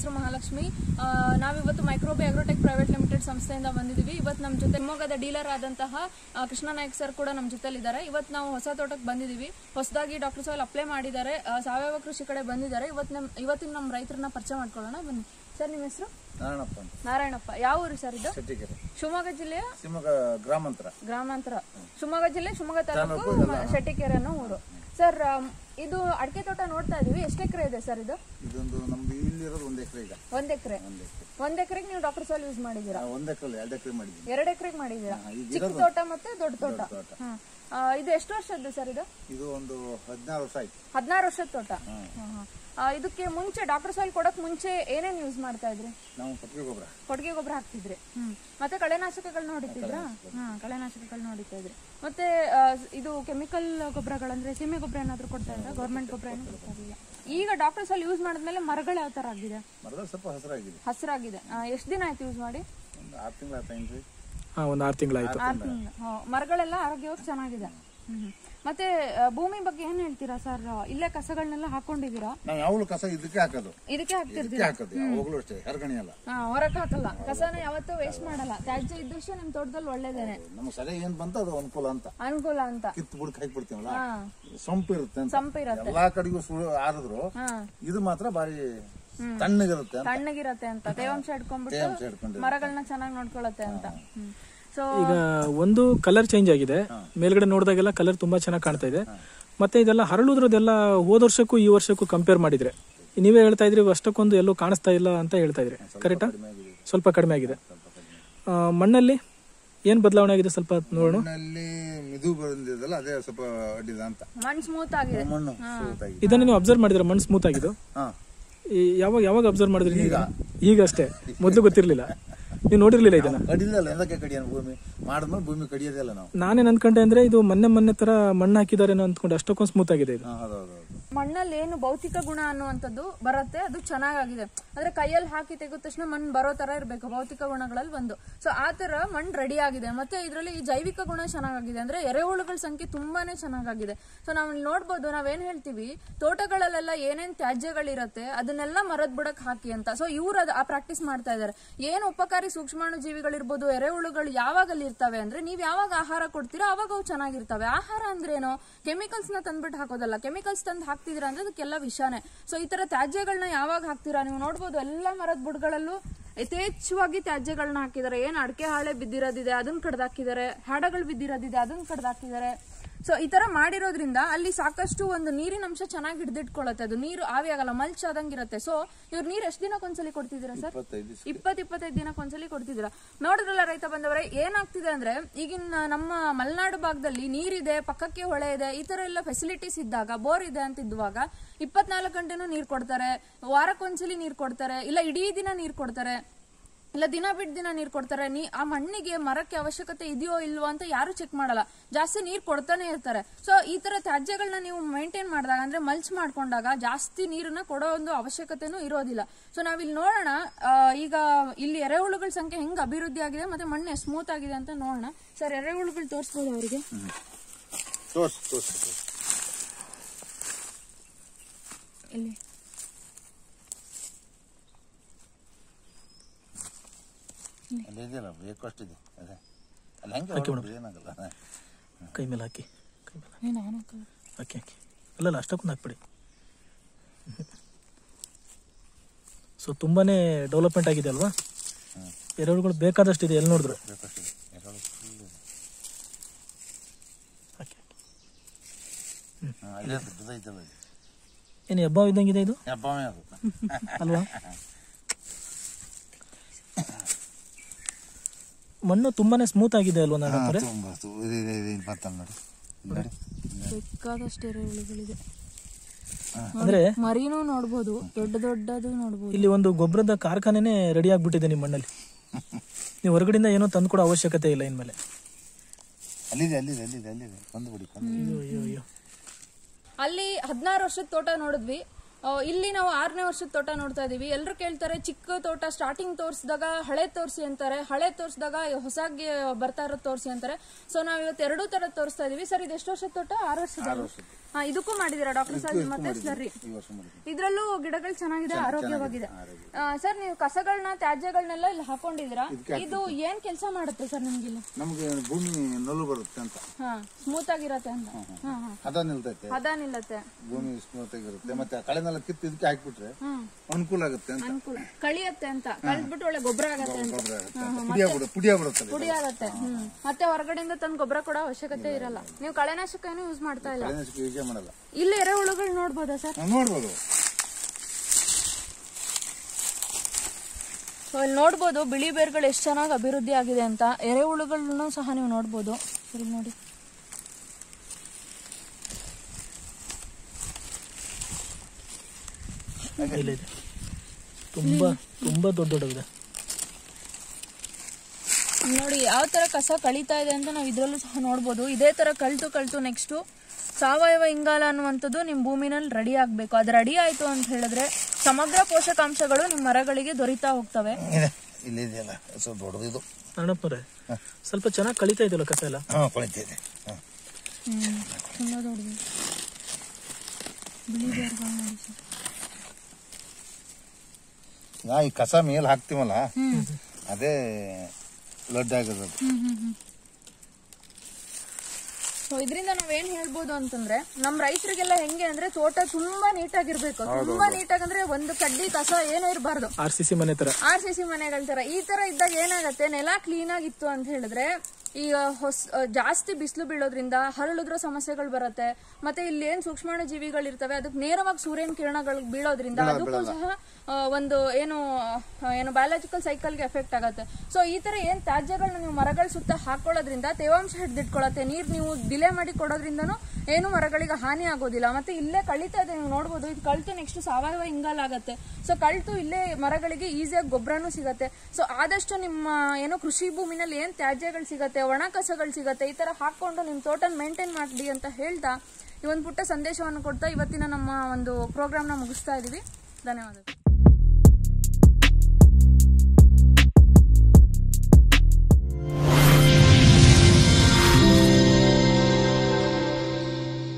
ಹೆಸರು ಮಹಾಲಕ್ಷ್ಮಿ ಆ, ನಾವಿವತ್ತು ಮೈಕ್ರೋಬಿ ಅಗ್ರೋಟೆಕ್ ಪ್ರೈವೇಟ್ ಲಿಮಿಟೆಡ್ ಸಂಸ್ಥೆಯಿಂದ ಬಂದಿದ್ದೀವಿ ಇವತ್ತು ನಮ್ಮ ಜೊತೆ ಶಿವಮೊಗ್ಗದ ಡೀಲರ್ ಆದಂತಹ ಆ, ಕೃಷ್ಣ ನಾಯ್ಕ್ ಸರ್ ಕೂಡ ನಮ್ಮ ಜೊತೆಲಿದ್ದಾರೆ ಇವತ್ತು ನಾವು ಹೊಸ ತೋಟಕ್ಕೆ ಬಂದಿದ್ದೀವಿ ಹೊಸದಾಗಿ ಡಾಕ್ಟರ್ ಸಾಯಿಲ್ ಅಪ್ಲೈ ಮಾಡಿದ್ದಾರೆ ಆ, ಸಾವಯವ ಕೃಷಿ ಕಡೆ ಬಂದಿದ್ದಾರೆ ಇವತ್ತು ನಮ್ಮ ಇವತ್ತಿನ ನಮ್ಮ ರೈತರನ್ನ ಪರಿಚಯ ಮಾಡ್ಕೊಳ್ಳೋಣ ಬನ್ನಿ ಸರ್ ನಿಮ್ಮ ಹೆಸರು ನಾರಾಯಣಪ್ಪ ಅಂತ ನಾರಾಯಣಪ್ಪ ಯಾವ ಊರು ಸರ್ ಇದು ಶೆಟ್ಟಿಗೆರೆ ಶಿವಮೊಗ್ಗ ಜಿಲ್ಲೆಯ ಶಿವಮೊಗ್ಗ ಗ್ರಾಮಾಂತರ ಗ್ರಾಮಾಂತರ ಶಿವಮೊಗ್ಗ ಜಿಲ್ಲೆ ಶಿವಮೊಗ್ಗ ತಾಲೂಕು ಶೆಟ್ಟಿಕೆರೆ ಅನ್ನೋ ಊರು ಸರ್ ಆಮ್, ಇದು ಅಡಿಕೆ ತೋಟ ನೋಡ್ತಾ ಇದೀವಿ ಎಷ್ಟು ಎಕರೆ ಇದೆ ಸರ್ ಇದು ಇದೊಂದು ನಮ್ದು ಇಲ್ಲಿರೋದು ಒಂದು ಎಕರೆ ಈಗ ಒಂದ್ ಎಕರೆ ಒಂದು ಎಕರೆ ಒಂದ್ ಎಕರೆಗೆ ನೀವು ಡಾಕ್ಟರ್ ಸಾಲ್ ಯೂಸ್ ಮಾಡಿದೀರಾ ಒಂದು ಎಕರೆ ಎರಡು ಎಕರೆ ಮಾಡಿದ್ದೀನಿ ಎರಡ್ ಎಕರೆಗೆ ಮಾಡಿದೀರಾ ಈಗ ಚಿಕ್ಕ ತೋಟ ಮತ್ತೆ ದೊಡ್ಡ ತೋಟ ತೋಟ. ಹ್ಮ್. ಆ, ಇದು ಎಷ್ಟು ವರ್ಷದ್ದು ಸರ್ ಇದು ಇದು ಒಂದು ಹದಿನಾರು ವರ್ಷ ಆಯ್ತು ಹದಿನಾರು ವರ್ಷದ ತೋಟ ಹ್ಮ್, ಹ್ಮ್. ಆ, ಇದಕ್ಕೆ ಮುಂಚೆ ಡಾಕ್ಟರ್ ಸಾಯಿಲ್ ಕೊಡಕ್ ಮುಂಚೆ ಏನೇನ್ ಯೂಸ್ ಮಾಡ್ತಾ ಇದ್ರಿ ನಾವು ಕೊಟ್ಟಿಗೆ ಗೊಬ್ಬರ ಕೊಟ್ಟಿಗೆ ಗೊಬ್ಬರ ಹಾಕ್ತಿದ್ರಿ ಹ್ಮ್ ಮತ್ತೆ ಕಳೆನಾಶಕಗಳನ್ನ ಹೊಡಿತಿದ್ರಾ ಹಾ ಕಳೆನಾಶಕಗಳನ್ನ ಹೊಡಿತಾ ಇದ್ರಿ ಮತ್ತೆ ಆ, ಇದು ಕೆಮಿಕಲ್ ಗೊಬ್ಬರಗಳಂದ್ರೆ ಸೀಮೆ ಗೊಬ್ಬರ ಏನಾದ್ರು ಕೊಡ್ತಾ ಇದ್ರ ಗೌರ್ಮೆಂಟ್ ಗೊಬ್ಬರ ಏನು ಕೊಡ್ತಾ ಇರಲಿಲ್ಲ ಈಗ ಡಾಕ್ಟರ್ ಸಾಲ್ ಯೂಸ್ ಮಾಡಿದ್ಮೇಲೆ ಮರಗಳು ಯಾವ ತರ ಆಗಿದೆ ಮರದಲ್ಲಿ ಸ್ವಲ್ಪ ಹಸಿರಾಗಿದೆ ಹಸಿರಾಗಿದೆ ಎಷ್ಟು ದಿನ ಆಯ್ತು ಯೂಸ್ ಮಾಡಿ ಒಂದು ಆರು ತಿಂಗಳು ಆಯ್ತು ರೀ ಹಾ ಒಂದು ಆರು ತಿಂಗಳಾಯ್ತು ಆರು ತಿಂಗಳು ಹಾ, ಮರಗಳೆಲ್ಲ ಆರೋಗ್ಯವಾಗಿ ಚೆನ್ನಾಗಿದೆ ಹ್ಮ್. ಮತ್ತೆ ಆ, ಭೂಮಿ ಬಗ್ಗೆ ಏನ್ ಹೇಳ್ತೀರಾ ಸರ್ ಇಲ್ಲೇ ಕಸಗಳನ್ನೆಲ್ಲ ಹಾಕೊಂಡಿದೀರಾ ನಾವು ಯಾವಾಗಲೂ ಕಸ ಇದಕ್ಕೆ ಹಾಕೋದು ಇದಕ್ಕೆ ಹಾಕ್ತಿರ್ತೀರಾ ಇದಕ್ಕೆ ಹಾಕೋದು ಯಾವಾಗಲೂ ಅಷ್ಟೇ ಹರಗಣಿ ಅಲ್ಲ ಹಾ ಹೊರಕ್ ಹಾಕಲ್ಲ ಕಸನ ಯಾವತ್ತೂ ವೇಸ್ಟ್ ಮಾಡಲ್ಲ ತ್ಯಾಜ್ಯ ಇದ್ದಷ್ಟು ನಿಮ್ ತೋಟದಲ್ಲಿ ಒಳ್ಳೇದೇನೆ ನಮಗೆ ಸರಿ ಏನ್ ಬಂತು ಅದು ಅನುಕೂಲ ಅಂತ ಅನುಕೂಲ ಅಂತ ಕಿತ್ತು ಬುಡಕ್ ಹಾಕ್ಬಿಡ್ತೀವಲ್ಲ ಹಾ ಸೊಂಪು ಇರುತ್ತೆ ಅಂತ ಸಂಪಿರತ್ತೆ ಎಲ್ಲಾ ಕಡೆಗೂ ಸುಳು ಆರಿದ್ರು ಹಾ ಇದು ಮಾತ್ರ ಬಾರಿ ತಣ್ಣಗಿರುತ್ತೆ ಅಂತ ತಣ್ಣಗಿರತ್ತೆ ಅಂತ ತೇವಾಂಶ ಇಟ್ಕೊಂಡ್ಬಿಟ್ಟು ತೇವಾಂಶ ಹಿಡ್ಕೊಂಡಿರುತ್ತೆ. ಮರಗಳನ್ನ ಚೆನ್ನಾಗಿ ನೋಡ್ಕೊಳತ್ತೆ ಅಂತ ಸೊ ಈಗ ಒಂದು ಕಲರ್ ಚೇಂಜ್ ಆಗಿದೆ ಮೇಲ್ಗಡೆ ನೋಡಿದಾಗೆಲ್ಲ ಕಲರ್ ತುಂಬಾ ಚೆನ್ನಾಗಿ ಕಾಣ್ತಾ ಇದೆ ಮತ್ತೆ ಇದೆಲ್ಲ ಹರಳುದ್ರದೆಲ್ಲ ಹೋದ ವರ್ಷಕ್ಕೂ ಈ ವರ್ಷಕ್ಕೂ ಕಂಪೇರ್ ಮಾಡಿದ್ರೆ ನೀವೇ ಹೇಳ್ತಾ ಇದ್ರಿ ಅಷ್ಟಕ್ಕೊಂದು ಎಲ್ಲೂ ಕಾಣಿಸ್ತಾ ಇಲ್ಲ ಅಂತ ಹೇಳ್ತಾ ಇದ್ರಿ ಕರೆಕ್ಟಾ ಸ್ವಲ್ಪ ಕಡಿಮೆ ಆಗಿದೆ ಆ, ಮಣ್ಣಲ್ಲಿ ಏನ್ ಬದಲಾವಣೆ ಆಗಿದೆ ಸ್ವಲ್ಪ ನೋಡೋಣ ಮಣ್ಣಲ್ಲಿ ಮಿದು ಬಂದಿದ್ದಲ್ಲ ಅದೇ ಸ್ವಲ್ಪ ಅಡ್ಡಿದ ಅಂತ ಮಣ್ಣು ಸ್ಮೂತ್ ಆಗಿದೆ ಮಣ್ಣು ಸೂತಾಗಿ ಇದನ್ನ ನೀವು ಅಬ್ಸರ್ವ್ ಮಾಡಿದ್ರೆ ಮಣ್ಣು ಸ್ಮೂತ್ ಆಗಿದ್ದು ಹಾ ಈ ಯಾವಾಗ ಯಾವಾಗ ಅಬ್ಸರ್ವ್ ಮಾಡಿದ್ರಿ ನೀವು ಈಗ ಅಷ್ಟೇ ಮೊದಲು ಗೊತ್ತಿರ್ಲಿಲ್ಲ ನೀವು ನೋಡಿರ್ಲಿಲ್ಲ ಇದನ್ನ ಕಡಿಲಲ್ಲ ಎಂದಕ್ಕೆ ಕಡಿಯೋಣ ಭೂಮಿ ಮಾಡಿದ್ಮೇಲೆ ಭೂಮಿ ಕಡಿಯೋದಿಲ್ಲ ನಾವು ನಾನೇನ್ ಅನ್ಕೊಂಡೆ ಅಂದ್ರೆ ಇದು ಮೊನ್ನೆ ಮೊನ್ನೆ ತರ ಮಣ್ಣು ಹಾಕಿದಾರೇನೋ ಅಂದ್ಕೊಂಡು ಅಷ್ಟಕ್ಕೊಂದು ಸ್ಮೂತ್ ಆಗಿದೆ ಇದು ಹಾ ಹೌದೌದು ಮಣ್ಣಲ್ಲಿ ಏನು ಭೌತಿಕ ಗುಣ ಅನ್ನುವಂಥದ್ದು ಬರುತ್ತೆ ಅದು ಚೆನ್ನಾಗಿದೆ ಅಂದ್ರೆ ಕೈಯಲ್ಲಿ ಹಾಕಿ ತೆಗೆದ ತಕ್ಷಣ ಮಣ್ಣು ಬರೋ ತರ ಇರಬೇಕು ಭೌತಿಕ ಗುಣಗಳಲ್ಲಿ ಒಂದು ಸೊ ಆ ತರ ಮಣ್ಣು ರೆಡಿ ಆಗಿದೆ ಮತ್ತೆ ಇದರಲ್ಲಿ ಜೈವಿಕ ಗುಣ ಚೆನ್ನಾಗಿದೆ ಅಂದ್ರೆ ಎರೆಹುಳುಗಳ ಸಂಖ್ಯೆ ತುಂಬಾನೇ ಚೆನ್ನಾಗಿದೆ ಸೊ ನಾವು ಇಲ್ಲಿ ನೋಡ್ಬೋದು ನಾವೇನ್ ಹೇಳ್ತೀವಿ ತೋಟಗಳಲ್ಲೆಲ್ಲ ಏನೇನ್ ತ್ಯಾಜ್ಯಗಳಿರತ್ತೆ ಅದನ್ನೆಲ್ಲ ಮರದ ಬುಡಕ್ ಹಾಕಿ ಅಂತ ಸೊ ಇವ್ರು ಅದು ಆ ಪ್ರಾಕ್ಟೀಸ್ ಮಾಡ್ತಾ ಇದಾರೆ ಏನು ಉಪಕಾರಿ ಸೂಕ್ಷ್ಮಾಣು ಜೀವಿಗಳಿರ್ಬೋದು ಎರೆಹುಳುಗಳು ಯಾವಾಗ ಅಲ್ಲಿ ಇರ್ತವೆ ಅಂದ್ರೆ ನೀವ್ ಯಾವಾಗ ಆಹಾರ ಕೊಡ್ತೀರಾ ಅವಾಗ ಅವು ಚೆನ್ನಾಗಿರ್ತವೆ ಆಹಾರ ಅಂದ್ರೆ ಏನು ಕೆಮಿಕಲ್ಸ್ ನ ತಂದ್ಬಿಟ್ಟು ಹಾಕೋದಲ್ಲ ಕೆಮಿಕಲ್ಸ್ ತಂದು ಹಾಕ್ತಿದ್ದೀರಾ ಅಂದ್ರೆ ಅದಕ್ಕೆಲ್ಲ ವಿಷಾನೇ ಸೊ ಈ ತರ ತ್ಯಾಜ್ಯಗಳನ್ನ ಯಾವಾಗ ಹಾಕ್ತೀರಾ ನೀವು ನೋಡ್ಬೋದು ಎಲ್ಲ ಮರದ ಬುಡಗಳಲ್ಲೂ ಯಥೇಚ್ಛವಾಗಿ ತ್ಯಾಜ್ಯಗಳನ್ನ ಹಾಕಿದ್ದಾರೆ ಏನ್ ಅಡಕೆ ಹಾಳೆ ಬಿದ್ದಿರೋದಿದೆ ಅದನ್ನ ಕಡ್ದಾಕಿದ್ದಾರೆ ಹಾಡಗಳು ಬಿದ್ದಿರೋದಿದೆ ಅದನ್ನ ಕಡ್ದಾಕಿದ್ದಾರೆ ಸೊ ಈ ತರ ಮಾಡಿರೋದ್ರಿಂದ ಅಲ್ಲಿ ಸಾಕಷ್ಟು ಒಂದು ನೀರಿನ ಅಂಶ ಚೆನ್ನಾಗಿ ಹಿಡಿದಿಟ್ಕೊಳ್ಳುತ್ತೆ ಅದು ನೀರು ಆವಿ ಆಗಲ್ಲ ಮಲ್ಚ್ ಆದಂಗಿರುತ್ತೆ ಸೊ ಇವ್ರು ನೀರ್ ಎಷ್ಟು ದಿನಕ್ಕೆ ಒಂದ್ಸಲಿ ಕೊಡ್ತಿದ್ದೀರಾ ಸರ್ ಇಪ್ಪತ್ತೈದು ದಿವ್ಸ. ಇಪ್ಪತ್ ಇಪ್ಪತ್ತೈದು ದಿನಕ್ಕೆ ಒಂದ್ಸಲಿ ಕೊಡ್ತಿದ್ದೀರಾ ನೋಡಿದ್ರಲ್ಲ ರೈತ ಬಂದವರೇ ಏನಾಗ್ತಿದೆ ಅಂದ್ರೆ ಈಗಿನ ನಮ್ಮ ಮಲೆನಾಡು ಭಾಗದಲ್ಲಿ ನೀರಿದೆ ಪಕ್ಕಕ್ಕೆ ಹೊಳೆ ಇದೆ ಈ ತರ ಎಲ್ಲ ಫೆಸಿಲಿಟೀಸ್ ಇದ್ದಾಗ ಬೋರ್ ಇದೆ ಅಂತ ಇದ್ದುವಾಗ ಇಪ್ಪತ್ನಾಲ್ಕು ಗಂಟೆನೂ ನೀರ್ ಕೊಡ್ತಾರೆ ವಾರಕ್ಕೊಂದ್ಸಲಿ ನೀರ್ ಕೊಡ್ತಾರೆ ಇಲ್ಲ ಇಡೀ ದಿನ ನೀರ್ ಕೊಡ್ತಾರೆ ಇಲ್ಲ ದಿನ ಬಿಟ್ಟು ದಿನ ನೀರ್ ಕೊಡ್ತಾರೆ ನೀ ಆ ಮಣ್ಣಿಗೆ ಮರಕ್ಕೆ ಅವಶ್ಯಕತೆ ಇದೆಯೋ ಇಲ್ವೋ ಅಂತ ಯಾರು ಚೆಕ್ ಮಾಡಲ್ಲ ಜಾಸ್ತಿ ನೀರ್ ಕೊಡ್ತಾನೆ ಇರ್ತಾರೆ ಸೊ ಈ ತರ ತ್ಯಾಜ್ಯಗಳನ್ನ ನೀವು ಮೇಂಟೈನ್ ಮಾಡಿದಾಗ ಅಂದ್ರೆ ಮಲ್ಚ್ ಮಾಡ್ಕೊಂಡಾಗ ಜಾಸ್ತಿ ನೀರನ್ನ ಕೊಡೋ ಒಂದು ಅವಶ್ಯಕತೆನೂ ಇರೋದಿಲ್ಲ ಸೊ ನಾವಿಲ್ಲಿ ನೋಡೋಣ ಆ, ಈಗ ಇಲ್ಲಿ ಎರೆಹುಳುಗಳ ಸಂಖ್ಯೆ ಹೆಂಗ್ ಅಭಿವೃದ್ಧಿ ಆಗಿದೆ ಮತ್ತೆ ಮಣ್ಣು ಸ್ಮೂತ್ ಆಗಿದೆ ಅಂತ ನೋಡೋಣ ಸರ್ ಎರೆಹುಳುಗಳು ತೋರಿಸ್ಬೋದು ಅವರಿಗೆ ತೋರ್ಸು ತೋರ್ಸು ತೋರ್ಸು. ಇಲ್ಲಿ ಅಲ್ಲಿ ಇದೆಯಲ್ಲ ಬೇಕಷ್ಟಿದೆ ಅದೇ ಅಲ್ಲಿ ಹೆಂಗೆ ಹೊಡ್ಬಿಡು, ಏನಾಗಲ್ಲ ಕೈ ಮೇಲೆ ಹಾಕಿ ಕೈ ಮೇಲೆ ಏ, ನಾನು ಹಾಕಲ್ಲ. ಹಾಕಿ ಹಾಕಿ ಅಲ್ಲಲ್ಲ ಅಷ್ಟಕ್ಕೊಂದು ಹಾಕ್ಬಿಡಿ ಸೊ ತುಂಬಾನೇ ಡೆವಲಪ್ಮೆಂಟ್ ಆಗಿದೆ ಅಲ್ವಾ ಎರೆಹುಳುಗಳು ಬೇಕಾದಷ್ಟು ಇದೆ ಎಲ್ಲಿ ನೋಡಿದ್ರು ಬೇಕಷ್ಟಿದೆ ಎರಡು full ಇದೆ. ಹಾಕಿ ಹಾಕಿ ಹಾ, ಅಲ್ಲೇ ದೊಡ್ಡದೈತಲ್ಲ ಇದು. ಏನು ಹೆಬ್ಬ ಇದ್ದಂಗಿದೆ ಇದು ಹೆಬ್ಬಾವೇ ಅದು ಅಲ್ವಾ ಮಣ್ಣು ತುಂಬಾನೇ ಸ್ಮೂತ್ ಆಗಿದೆ ಅಲ್ವಾ ನನ್ನ ಹತ್ರ ತುಂಬ ತು- ಇದು ಇದು ಇದು ಇಲ್ಲಿ ಬರ್ತಲ್ಲ ನೋಡಿ ನೋಡಿ ಬೇಕಾದಷ್ಟು ಎರೆಹುಳುಗಳಿದೆ ಅಂದ್ರೆ ಮರಿನೂ ನೋಡ್ಬೋದು ದೊಡ್ಡ ದೊಡ್ಡದು ನೋಡ್ಬೋದು ಇಲ್ಲಿ ಒಂದು ಗೊಬ್ಬರದ ಕಾರ್ಖಾನೆನೇ ರೆಡಿ ಆಗ್ಬಿಟ್ಟಿದೆ ನಿಮ್ಮ ಮಣ್ಣಲ್ಲಿ ನೀವು ಹೊರಗಡೆಯಿಂದ ಏನೋ ತಂದು ಕೊಡೋ ಅವಶ್ಯಕತೆ ಇಲ್ಲ ಇನ್ಮೇಲೆ ಅಲ್ಲಿದೆ ಅಲ್ಲಿದೆ ಅಲ್ಲಿದೆ ಅಲ್ಲಿದೆ ಕೊಂದು ಬಿಡಿ ಕೊಂದು ಬಿಡಿ. ಅಯ್ಯೋ ಅಯ್ಯೋ ಅಯ್ಯೋ ಅಲ್ಲಿ ಹದಿನಾರು ವರ್ಷದ ತೋಟ ನೋಡಿದ್ವಿ ಆ, ಇಲ್ಲಿ ನಾವು ಆರನೇ ವರ್ಷದ ತೋಟ ನೋಡ್ತಾ ಇದೀವಿ ಎಲ್ಲರೂ ಕೇಳ್ತಾರೆ ಚಿಕ್ಕ ತೋಟ ಸ್ಟಾರ್ಟಿಂಗ್ ತೋರಿಸಿದಾಗ ಹಳೆ ತೋರಿಸಿ ಅಂತಾರೆ ಹಳೆ ತೋರಿಸಿದಾಗ ಹೊಸಾಗಿ ಬರ್ತಾ ಇರೋದು ತೋರಿಸಿ ಅಂತಾರೆ ಸೊ ನಾವ್ ಇವತ್ತು ಎರಡೂ ತರ ತೋರಿಸ್ತಾ ಇದೀವಿ ಸರ್ ಇದು ಎಷ್ಟು ವರ್ಷದ ತೋಟ ಆರು ವರ್ಷದ ಹಾ ಇದಕ್ಕೂ ಮಾಡಿದೀರಾ ಡಾಕ್ಟರ್ ಸರ್ ಮತ್ತೆ ಸರ್ರಿ ಈ ವರ್ಷ ಮಾಡಿದ್ವಿ ಇದ್ರಲ್ಲೂ ಗಿಡಗಳು ಚೆನ್ನಾಗಿದೆ ಆರೋಗ್ಯವಾಗಿದೆ ಆ, ಸರ್ ನೀವು ಕಸಗಳನ್ನ ತ್ಯಾಜ್ಯಗಳನ್ನೆಲ್ಲ ಇಲ್ಲಿ ಹಾಕೊಂಡಿದೀರಾ ಇದು ಏನ್ ಕೆಲಸ ಮಾಡುತ್ತೆ ಸರ್ ನಿಮ್ಗಿಲ್ಲಿ ನಮಗೆ ಭೂಮಿ ನಲ್ಲು ಬರುತ್ತೆ ಅಂತ ಹಾ ಸ್ಮೂತ್ ಆಗಿರತ್ತೆ ಅಂತ ಹಾ ಹಾ ಹದ ನಿಲ್ತೈತೆ ಹದ ನಿಲ್ಲತ್ತೆ ಭೂಮಿ ಸ್ಮೂತ್ ಆಗಿರುತ್ತೆ ಮತ್ತೆ ಆ ಕಳೆನೆಲ್ಲ ಕಿತ್ತು ಇದಕ್ಕೆ ಹಾಕ್ಬಿಟ್ರೆ ಹ್ಮ್ ಅನುಕೂಲ ಆಗುತ್ತೆ ಅಂತ ಅನುಕೂಲ ಕಳಿಯತ್ತೆ ಅಂತ ಕಳ್ದ್ಬಿಟ್ಟು ಒಳ್ಳೆ ಗೊಬ್ಬರ ಆಗತ್ತೆ ಅಂತ ಗೊಬ್ಬರ ಆಗುತ್ತೆ ಅಂತ. ಪುಡಿ ಆಗ್ಬಿಡುತ್ತೆ ಪುಡಿ ಆಗ್ಬಿಡುತ್ತಲ್ಲ ಪುಡಿ ಆಗತ್ತೆ ಹ್ಮ್ ಮತ್ತೆ ಹೊರಗಡೆಯಿಂದ ತಂದು ಗೊಬ್ಬರ ಕೊಡೋ ಅವಶ್ಯಕತೆ ಇರಲ್ಲ ನೀವು ಕಳೆನಾಶಕ ಏನು ಯೂಸ್ ಮಾಡ್ತಾ ಇಲ್ಲ ಕಳೆನಾಶಕ ಯೂಸೇ ಮಾಡಲ್ಲ ಇಲ್ಲಿ ಎರೆಹುಳುಗಳು ನೋಡ್ಬೋದಾ ಸರ್ ನಾವು ನೋಡ್ಬೋದು ಸೊ ಇಲ್ಲಿ ನೋಡ್ಬೋದು ಬಿಳಿ ಬೇರ್ಗಳು ಎಷ್ಟು ಚೆನ್ನಾಗಿ ಅಭಿವೃದ್ಧಿ ಆಗಿದೆ ಅಂತ ಎರೆಹುಳುಗಳನ್ನು ಸಹ ನೀವು ನೋಡ್ಬೋದು ಸರಿ ನೋಡಿ ಇಲ್ಲ ಇದೆ ತುಂಬಾ ತುಂಬಾ ದೊಡ್ಡ ದೊಡ್ಡದಿದೆ ನೋಡಿ ಯಾವ ತರ ಕಸ ಕಳೀತಾ ಇದೆ ಅಂತ ನಾವು ಇದ್ರಲ್ಲೂ ಸಹ ನೋಡ್ಬೋದು ಇದೇ ತರ ಕಳ್ತು ಕಳ್ತು ನೆಕ್ಸ್ಟ್ ಸಾವಯವ ಇಂಗಾಲ ಅನ್ನುವಂಥದ್ದು ನಿಮ್ಮ ಭೂಮಿನಲ್ಲಿ ರೆಡಿ ಆಗಬೇಕು ಅದು ರೆಡಿ ಆಯ್ತು ಅಂತ ಹೇಳಿದ್ರೆ ಸಮಗ್ರ ಪೋಷಕಾಂಶಗಳು ನಿಮ್ಮ ಮರಗಳಿಗೆ ದೊರೀತಾ ಹೋಗ್ತವೆ ಇದೆ ಇಲ್ಲಿ ಇದೆಯಲ್ಲ ಸ್ವಲ್ಪ ದೊಡ್ಡದು ಇದು ನಾರಾಯಣಪ್ಪನವ್ರೆ ಸ್ವಲ್ಪ ಚೆನ್ನಾಗಿ ಕಳೀತಾ ಇದೆಯಲ್ಲ ಕಸ ಎಲ್ಲ ಹಾಂ ಕೊಳಿತಿದೆ ಹಾಂ ಹ್ಮ್ ತುಂಬಾ ದೊಡ್ಡದು ಬಿಳಿ ಬೇರ್ಗಳು ನೋಡಿ ಸರ್ ನಾ ಈ ಕಸ ಮೇಲೆ ಹಾಕ್ತೀವಲ್ಲ ಅದೇ ಲಡ್ಡು ಆಗೋದು ಅದು. ಹ್ಮ್ ಹ್ಮ್ ಹ್ಮ್ ಸೊ ಇದರಿಂದ ನಾವೇನ್ ಹೇಳ್ಬೋದು ಅಂತಂದ್ರೆ ನಮ್ ರೈತರಿಗೆಲ್ಲ ಹೆಂಗೆ ಅಂದ್ರೆ ತೋಟ ತುಂಬಾ ನೀಟಾಗಿರ್ಬೇಕು ತುಂಬಾ ನೀಟಾಗಂದ್ರೆ ಒಂದು ಕಡ್ಡಿ ಕಸ ಏನೂ ಇರಬಾರ್ದು ಆರ್ ಸಿ ಸಿ ಮನೆ ತರ ಆರ್ ಸಿ ಸಿ ಮನೆಗಳ ತರ ಈ ತರ ಇದ್ದಾಗ ಏನಾಗತ್ತೆ ನೆಲ ಕ್ಲೀನ್ ಆಗಿತ್ತು ಅಂತ ಹೇಳಿದ್ರೆ ಈಗ ಹೊಸ ಜಾಸ್ತಿ ಬಿಸಿಲು ಬೀಳೋದ್ರಿಂದ ಹರಳುದ್ರ ಸಮಸ್ಯೆಗಳು ಬರುತ್ತೆ ಮತ್ತೆ ಇಲ್ಲಿ ಏನ್ ಸೂಕ್ಷ್ಮಾಣು ಜೀವಿಗಳು ಇರ್ತವೆ ಅದಕ್ಕೆ ನೇರವಾಗಿ ಸೂರ್ಯನ ಕಿರಣಗಳು ಬೀಳೋದ್ರಿಂದ ಅದಕ್ಕೂ ಸಹ ಆ, ಒಂದು ಏನು ಆ, ಏನು ಬಯಾಲಜಿಕಲ್ ಸೈಕಲ್ಗೆ ಎಫೆಕ್ಟ್ ಆಗುತ್ತೆ ಸೊ ಈ ತರ ಏನ್ ತ್ಯಾಜ್ಯಗಳನ್ನ ನೀವು ಮರಗಳ ಸುತ್ತ ಹಾಕೊಳ್ಳೋದ್ರಿಂದ ತೇವಾಂಶ ಹಿಡಿದಿಟ್ಕೊಳತ್ತೆ ನೀರ್ ನೀವು ಡಿಲೇ ಮಾಡಿ ಕೊಡೋದ್ರಿಂದನೂ ಏನು ಮರಗಳಿಗೆ ಹಾನಿ ಆಗೋದಿಲ್ಲ ಮತ್ತೆ ಇಲ್ಲೇ ಕಳೀತಾ ಇದೆ ನೀವು ನೋಡ್ಬೋದು ಇದು ಕಳ್ತು ನೆಕ್ಸ್ಟ್ ಸಾವಯವ ಇಂಗಾಲ ಆಗತ್ತೆ ಸೊ ಕಳ್ತು ಇಲ್ಲೇ ಮರಗಳಿಗೆ ಈಸಿಯಾಗಿ ಗೊಬ್ಬರನೂ ಸಿಗತ್ತೆ ಸೊ ಆದಷ್ಟು ನಿಮ್ಮ ಏನೋ ಕೃಷಿ ಭೂಮಿನಲ್ಲಿ ಏನ್ ತ್ಯಾಜ್ಯಗಳು ಸಿಗತ್ತೆ ಒಣ ಕಸಗಳು ಸಿಗತ್ತೆ ಈ ತರ ಹಾಕೊಂಡು ನಿಮ್ ತೋಟನ ಮೇಂಟೈನ್ ಮಾಡಿ ಅಂತ ಹೇಳ್ತಾ ಈ ಒಂದು ಪುಟ್ಟ ಸಂದೇಶವನ್ನು ಕೊಡ್ತಾ ಇವತ್ತಿನ ನಮ್ಮ ಒಂದು ಪ್ರೋಗ್ರಾಮ್ನ ಮುಗಿಸ್ತಾ ಇದೀವಿ ಧನ್ಯವಾದಗಳು